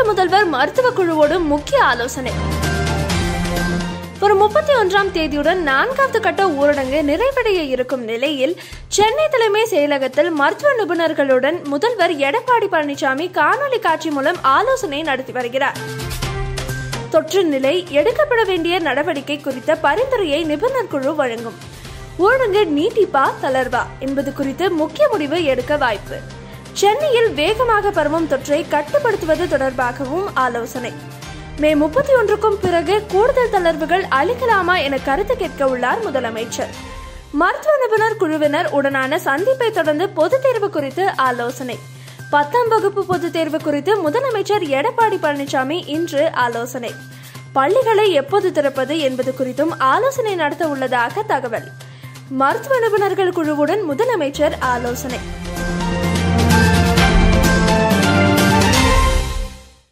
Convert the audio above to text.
முதல்வர் மருத்துவ குழுவோடு முக்கிய ஆலோசனை வரும் முப்பத்தி ஒன்றாம் தேதியுடன் நான்காவது கட்ட ஊரடங்கு நிறைவடைய இருக்கும் நிலையில் சென்னை தலைமை செயலகத்தில் மருத்துவ நிபுணர்களுடன் முதல்வர் எடப்பாடி பழனிசாமி காணொலி காட்சி மூலம் ஆலோசனை நடத்தி வருகிறார் தொற்று நிலை எடுக்கப்பட வேண்டிய நடவடிக்கை குறித்த பரிந்துரையை நிபுணர் குழு வழங்கும் ஊரடங்கு நீட்டிப்பா தளர்வா என்பது குறித்து முக்கிய முடிவு எடுக்க வாய்ப்பு சென்னையில் வேகமாக பரவும் தொற்றை கட்டுப்படுத்துவது தொடர்பாகவும் ஆலோசனை மே முப்பத்தி ஒன்றுக்கும் பிறகு கூடுதல் தளர்வுகள் அளிக்கலாமா என கருத்து கேட்க உள்ளார் முதலமைச்சர் மருத்துவ நிபுணர் குழுவினர் உடனான சந்திப்பை தொடர்ந்து பொதுத் தேர்வு குறித்து ஆலோசனை பத்தாம் வகுப்பு பொதுத் தேர்வு குறித்து முதலமைச்சர் எடப்பாடி பழனிசாமி இன்று ஆலோசனை பள்ளிகளை எப்போது திறப்பது என்பது குறித்தும் ஆலோசனை நடத்த உள்ளதாக தகவல் மருத்துவ நிபுணர்கள் குழுவுடன் முதலமைச்சர் ஆலோசனை